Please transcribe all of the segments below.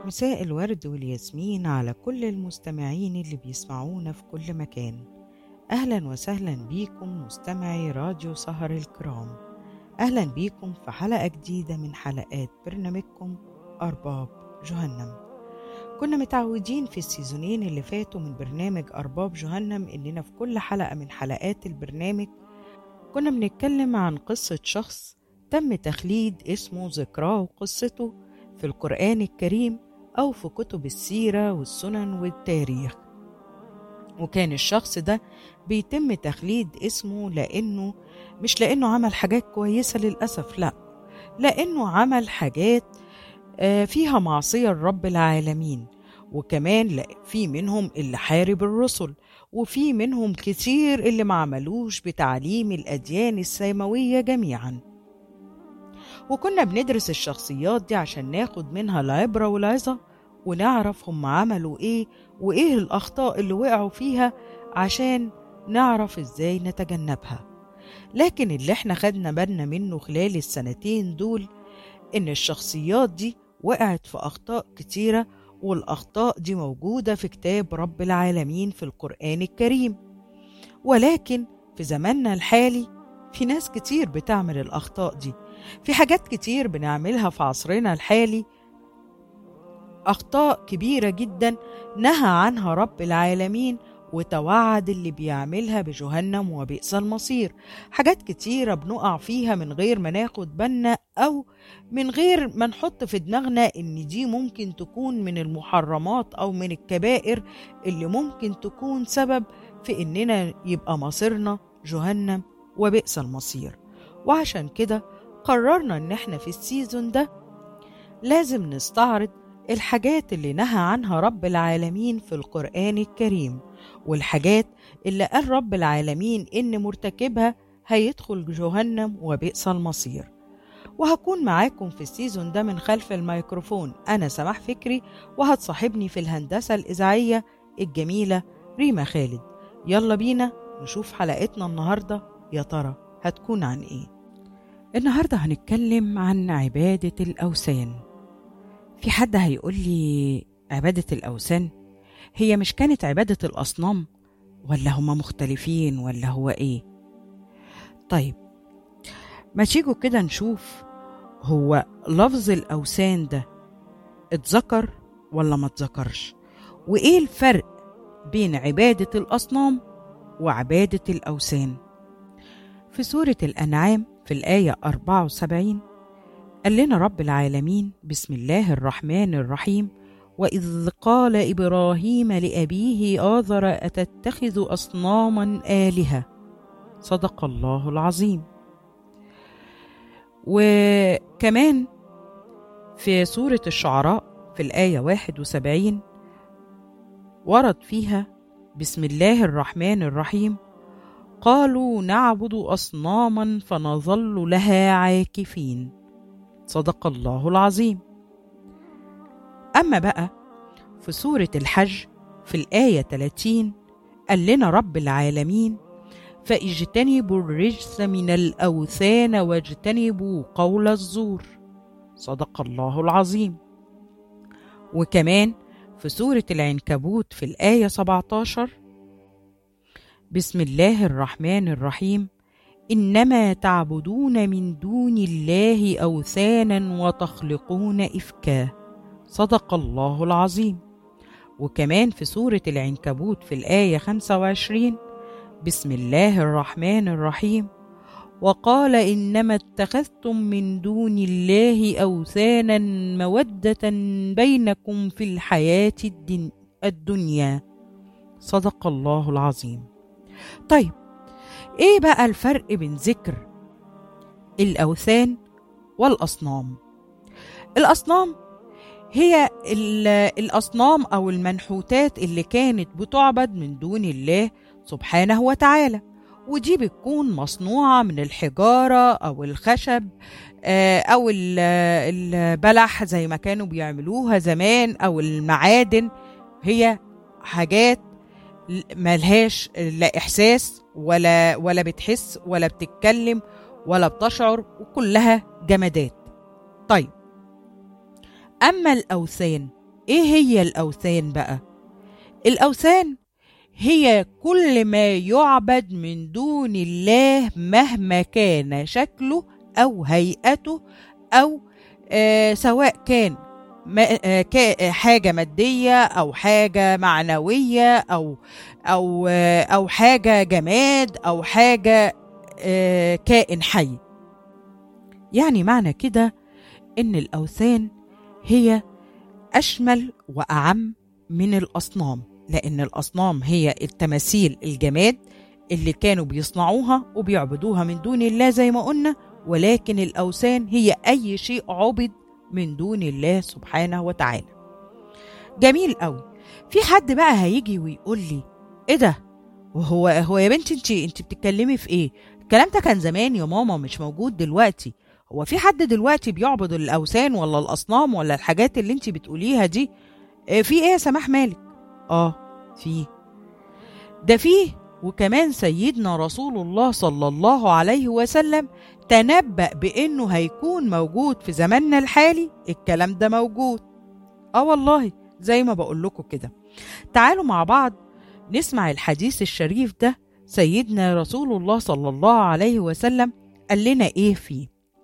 مساء الورد والياسمين على كل المستمعين اللي بيسمعونا في كل مكان أهلا وسهلا بيكم مستمعي راديو سهر الكرام أهلا بيكم في حلقة جديدة من حلقات برنامجكم أرباب جهنم كنا متعودين في السيزونين اللي فاتوا من برنامج أرباب جهنم إننا في كل حلقة من حلقات البرنامج كنا بنتكلم عن قصة شخص تم تخليد اسمه ذكراه وقصته في القرآن الكريم أو في كتب السيرة والسنن والتاريخ وكان الشخص ده بيتم تخليد اسمه لأنه مش لأنه عمل حاجات كويسة للأسف لا لأنه عمل حاجات آه، فيها معصية لرب العالمين وكمان لا في منهم اللي حارب الرسل وفي منهم كتير اللي ما عملوش بتعليم الأديان السماوية جميعاً وكنا بندرس الشخصيات دي عشان ناخد منها العبرة والعظة ونعرف هم عملوا ايه وايه الأخطاء اللي وقعوا فيها عشان نعرف ازاي نتجنبها لكن اللي احنا خدنا بالنا منه خلال السنتين دول ان الشخصيات دي وقعت في أخطاء كتيرة والأخطاء دي موجودة في كتاب رب العالمين في القرآن الكريم ولكن في زماننا الحالي في ناس كتير بتعمل الأخطاء دي في حاجات كتير بنعملها في عصرنا الحالي أخطاء كبيرة جدا نهى عنها رب العالمين وتوعد اللي بيعملها بجهنم وبئس المصير حاجات كتيرة بنقع فيها من غير ما ناخد بالنا أو من غير ما نحط في دماغنا إن دي ممكن تكون من المحرمات أو من الكبائر اللي ممكن تكون سبب في إننا يبقى مصيرنا جهنم وبئس المصير وعشان كده قررنا إن إحنا في السيزون ده لازم نستعرض الحاجات اللي نهى عنها رب العالمين في القرآن الكريم والحاجات اللي قال رب العالمين إن مرتكبها هيدخل جهنم وبئس المصير وهكون معاكم في السيزون ده من خلف الميكروفون أنا سماح فكري وهتصاحبني في الهندسة الإذاعية الجميلة ريما خالد يلا بينا نشوف حلقتنا النهاردة يا ترى هتكون عن إيه النهاردة هنتكلم عن عبادة الأوثان في حد هيقول لي عبادة الأوثان هي مش كانت عبادة الأصنام ولا هما مختلفين ولا هو إيه طيب ما تيجوا كده نشوف هو لفظ الأوثان ده اتذكر ولا ما اتذكرش وإيه الفرق بين عبادة الأصنام وعبادة الأوثان في سورة الأنعام في الآية 74 قال لنا رب العالمين بسم الله الرحمن الرحيم وإذ قال إبراهيم لأبيه آذر أتتخذ أصناما آلهة صدق الله العظيم وكمان في سورة الشعراء في الآية 71 ورد فيها بسم الله الرحمن الرحيم قالوا نعبد أصناما فنظل لها عاكفين صدق الله العظيم أما بقى في سورة الحج في الآية 30 قال لنا رب العالمين فاجتنبوا الرجس من الأوثان واجتنبوا قول الزور صدق الله العظيم وكمان في سورة العنكبوت في الآية 17 بسم الله الرحمن الرحيم انما تعبدون من دون الله اوثانا وتخلقون افكا صدق الله العظيم وكمان في سوره العنكبوت في الايه 25 بسم الله الرحمن الرحيم وقال انما اتخذتم من دون الله اوثانا موده بينكم في الحياه الدن- الدنيا صدق الله العظيم طيب ايه بقى الفرق بين ذكر الاوثان والاصنام الاصنام هي ال- الاصنام او المنحوتات اللي كانت بتعبد من دون الله سبحانه وتعالى ودي بتكون مصنوعه من الحجاره او الخشب آه، او ال- البلح زي ما كانوا بيعملوها زمان او المعادن هي حاجات ملهاش لا احساس ولا ولا بتحس ولا بتتكلم ولا بتشعر وكلها جمادات طيب اما الاوثان إيه هي الأوثان بقى؟ الأوثان هي كل ما يعبد من دون الله مهما كان شكله أو هيئته أو آه سواء كان آه حاجة مادية أو حاجة معنوية أو أو آه أو حاجة جماد أو حاجة آه كائن حي. يعني معنى كده إن الأوثان هي أشمل وأعم من الأصنام لأن الأصنام هي التماثيل الجماد اللي كانوا بيصنعوها وبيعبدوها من دون الله زي ما قلنا ولكن الأوثان هي أي شيء عبد من دون الله سبحانه وتعالى جميل قوي في حد بقى هيجي ويقول لي ايه ده وهو هو يا بنتي انت انت بتتكلمي في ايه الكلام ده كان زمان يا ماما مش موجود دلوقتي هو في حد دلوقتي بيعبد الاوثان ولا الاصنام ولا الحاجات اللي انت بتقوليها دي في ايه يا سماح مالك اه في ده فيه وكمان سيدنا رسول الله صلى الله عليه وسلم تنبأ بأنه هيكون موجود في زماننا الحالي الكلام ده موجود اه والله زي ما بقول لكم كده تعالوا مع بعض نسمع الحديث الشريف ده سيدنا رسول الله صلى الله عليه وسلم قال لنا ايه فيه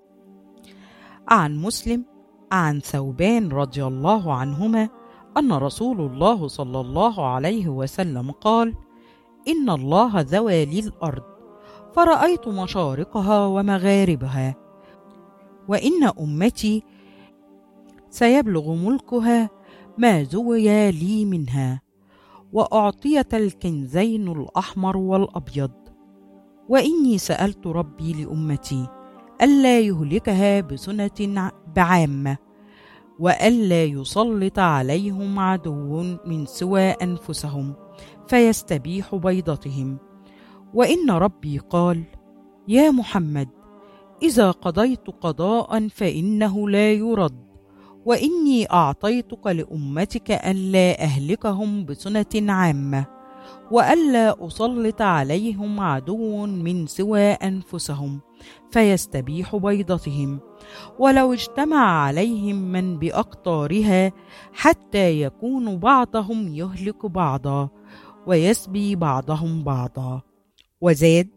عن مسلم عن ثوبان رضي الله عنهما ان رسول الله صلى الله عليه وسلم قال ان الله ذوى لي الارض فرايت مشارقها ومغاربها وان امتي سيبلغ ملكها ما زوي لي منها واعطيت الكنزين الاحمر والابيض واني سالت ربي لامتي الا يهلكها بسنه بعامه والا يسلط عليهم عدو من سوى انفسهم فيستبيح بيضتهم وان ربي قال يا محمد اذا قضيت قضاء فانه لا يرد واني اعطيتك لامتك الا اهلكهم بسنه عامه والا اسلط عليهم عدو من سوى انفسهم فيستبيح بيضتهم ولو اجتمع عليهم من باقطارها حتى يكون بعضهم يهلك بعضا ويسبي بعضهم بعضا وزاد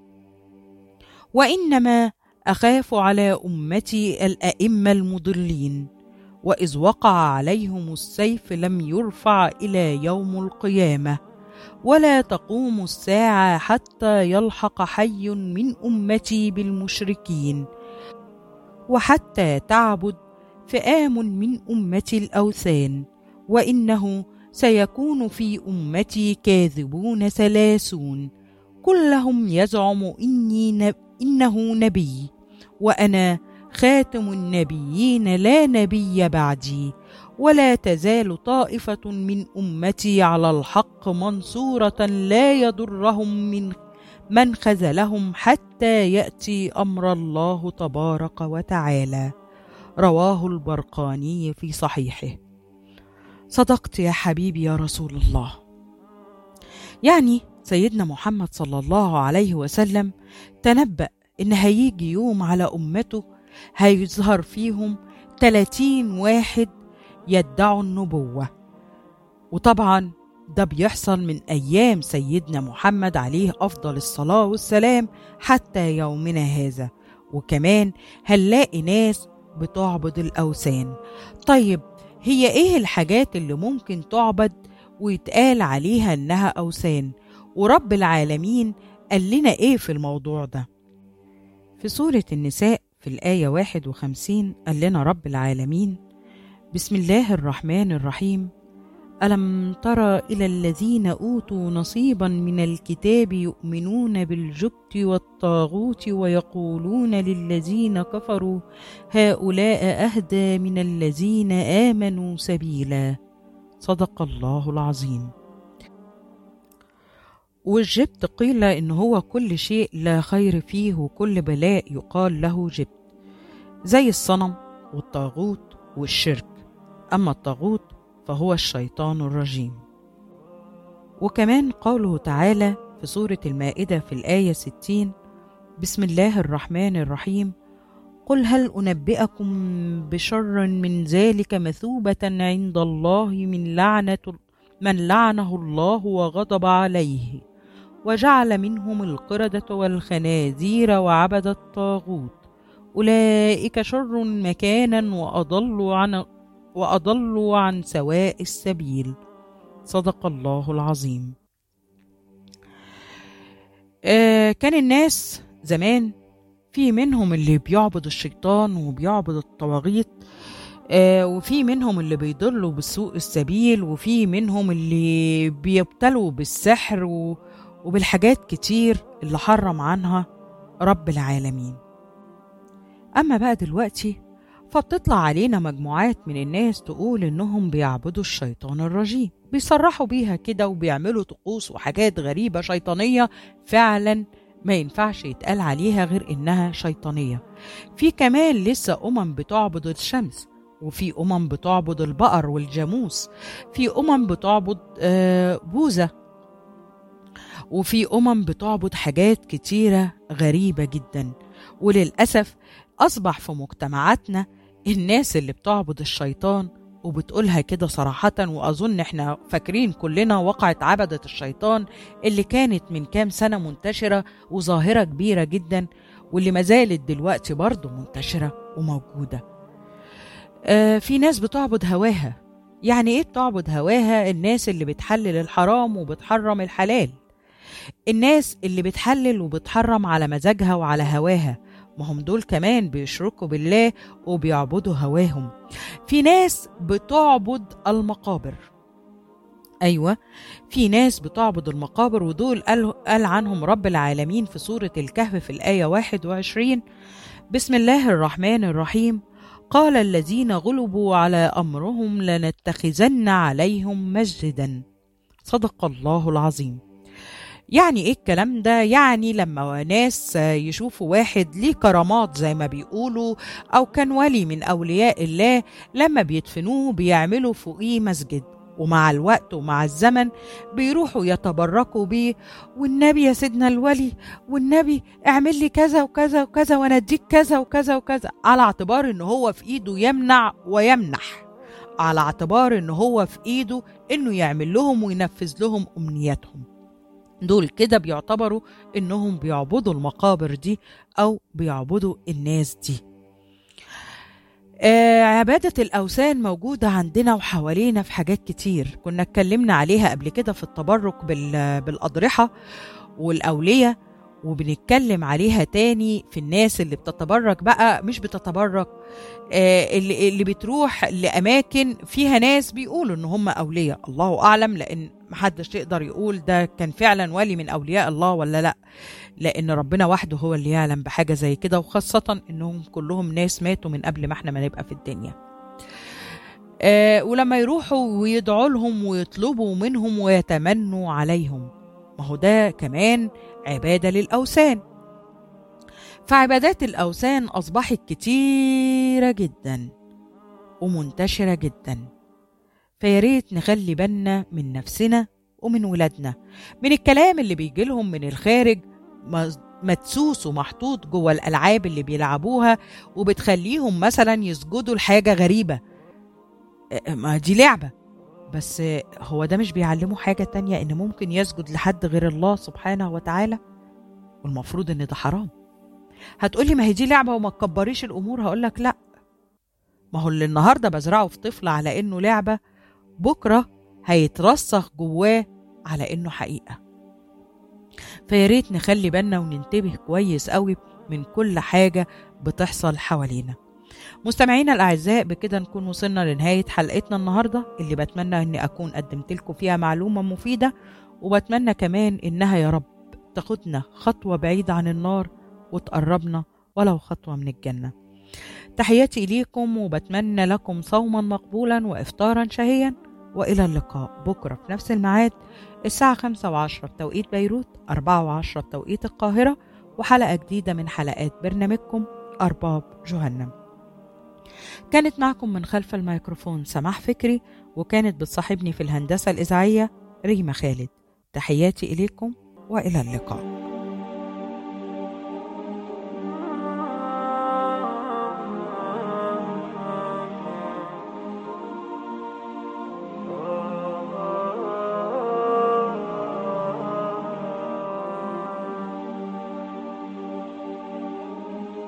وانما اخاف على امتي الائمه المضلين واذ وقع عليهم السيف لم يرفع الى يوم القيامه ولا تقوم الساعه حتى يلحق حي من امتي بالمشركين وحتى تعبد فئام من امتي الاوثان وانه سيكون في امتي كاذبون ثلاثون كلهم يزعم اني نب انه نبي وانا خاتم النبيين لا نبي بعدي ولا تزال طائفه من امتي على الحق منصوره لا يضرهم من من خذلهم حتى ياتي امر الله تبارك وتعالى رواه البرقاني في صحيحه صدقت يا حبيبي يا رسول الله يعني سيدنا محمد صلى الله عليه وسلم تنبأ إن هيجي يوم على أمته هيظهر فيهم 30 واحد يدعوا النبوة وطبعا ده بيحصل من أيام سيدنا محمد عليه أفضل الصلاة والسلام حتى يومنا هذا وكمان هنلاقي ناس بتعبد الأوثان طيب هي إيه الحاجات اللي ممكن تعبد ويتقال عليها إنها أوثان ورب العالمين قال لنا إيه في الموضوع ده في سورة النساء في الآية 51 قال لنا رب العالمين بسم الله الرحمن الرحيم ألم تر إلى الذين أوتوا نصيبا من الكتاب يؤمنون بالجبت والطاغوت ويقولون للذين كفروا هؤلاء أهدى من الذين آمنوا سبيلا صدق الله العظيم والجبت قيل إن هو كل شيء لا خير فيه وكل بلاء يقال له جبت زي الصنم والطاغوت والشرك أما الطاغوت فهو الشيطان الرجيم وكمان قوله تعالى في سورة المائدة في الآية 60 بسم الله الرحمن الرحيم قل هل أنبئكم بشر من ذلك مثوبة عند الله من لعنة من لعنه الله وغضب عليه وجعل منهم القردة والخنازير وعبد الطاغوت أولئك شر مكانا وأضلوا عن وأضلوا عن سواء السبيل صدق الله العظيم آه كان الناس زمان في منهم اللي بيعبد الشيطان وبيعبد الطواغيت آه وفي منهم اللي بيضلوا بسوء السبيل وفي منهم اللي بيبتلوا بالسحر و... وبالحاجات كتير اللي حرم عنها رب العالمين أما بقى دلوقتي فبتطلع علينا مجموعات من الناس تقول إنهم بيعبدوا الشيطان الرجيم بيصرحوا بيها كده وبيعملوا طقوس وحاجات غريبة شيطانية فعلا ما ينفعش يتقال عليها غير إنها شيطانية في كمان لسه أمم بتعبد الشمس وفي أمم بتعبد البقر والجاموس في أمم بتعبد آه بوذا وفي أمم بتعبد حاجات كتيرة غريبة جدا وللأسف أصبح في مجتمعاتنا الناس اللي بتعبد الشيطان وبتقولها كده صراحة وأظن إحنا فاكرين كلنا وقعة عبدة الشيطان اللي كانت من كام سنة منتشرة وظاهرة كبيرة جدا واللي ما زالت دلوقتي برضه منتشرة وموجودة آه في ناس بتعبد هواها يعني إيه بتعبد هواها الناس اللي بتحلل الحرام وبتحرم الحلال الناس اللي بتحلل وبتحرم على مزاجها وعلى هواها ما هم دول كمان بيشركوا بالله وبيعبدوا هواهم في ناس بتعبد المقابر أيوة في ناس بتعبد المقابر ودول قال, قال عنهم رب العالمين في سورة الكهف في الآية 21 بسم الله الرحمن الرحيم قال الذين غلبوا على أمرهم لنتخذن عليهم مسجدا صدق الله العظيم يعني ايه الكلام ده يعني لما ناس يشوفوا واحد ليه كرامات زي ما بيقولوا او كان ولي من اولياء الله لما بيدفنوه بيعملوا فوقيه مسجد ومع الوقت ومع الزمن بيروحوا يتبركوا بيه والنبي يا سيدنا الولي والنبي اعمل لي كذا وكذا وكذا وانا اديك كذا وكذا وكذا على اعتبار ان هو في ايده يمنع ويمنح على اعتبار ان هو في ايده انه يعمل لهم وينفذ لهم امنياتهم دول كده بيعتبروا انهم بيعبدوا المقابر دي او بيعبدوا الناس دي آه عبادة الأوثان موجودة عندنا وحوالينا في حاجات كتير كنا اتكلمنا عليها قبل كده في التبرك بالأضرحة والأولية وبنتكلم عليها تاني في الناس اللي بتتبرك بقى مش بتتبرك آه اللي, اللي بتروح لأماكن فيها ناس بيقولوا إن هم أولياء الله أعلم لأن محدش يقدر يقول ده كان فعلا ولي من أولياء الله ولا لأ لأن ربنا وحده هو اللي يعلم بحاجة زي كده وخاصة إنهم كلهم ناس ماتوا من قبل ما احنا ما نبقى في الدنيا آه ولما يروحوا ويدعوا لهم ويطلبوا منهم ويتمنوا عليهم ما هو ده كمان عبادة للأوثان فعبادات الأوثان أصبحت كتيرة جدا ومنتشرة جدا فياريت نخلي بالنا من نفسنا ومن ولادنا من الكلام اللي بيجي لهم من الخارج مدسوس ومحطوط جوه الألعاب اللي بيلعبوها وبتخليهم مثلا يسجدوا لحاجة غريبة ما دي لعبة بس هو ده مش بيعلمه حاجة تانية إن ممكن يسجد لحد غير الله سبحانه وتعالى والمفروض إن ده حرام هتقولي ما هي دي لعبة وما تكبريش الأمور هقولك لأ ما هو اللي النهاردة بزرعه في طفل على إنه لعبة بكرة هيترسخ جواه على إنه حقيقة فياريت نخلي بالنا وننتبه كويس قوي من كل حاجة بتحصل حوالينا مستمعينا الأعزاء بكده نكون وصلنا لنهاية حلقتنا النهاردة اللي بتمنى أني أكون قدمت لكم فيها معلومة مفيدة وبتمنى كمان إنها يا رب تاخدنا خطوة بعيدة عن النار وتقربنا ولو خطوة من الجنة تحياتي إليكم وبتمنى لكم صوما مقبولا وإفطارا شهيا وإلى اللقاء بكرة في نفس الميعاد الساعة خمسة وعشرة بتوقيت بيروت أربعة وعشرة بتوقيت القاهرة وحلقة جديدة من حلقات برنامجكم أرباب جهنم كانت معكم من خلف الميكروفون سماح فكري وكانت بتصاحبني في الهندسة الإذاعية ريما خالد تحياتي إليكم وإلى اللقاء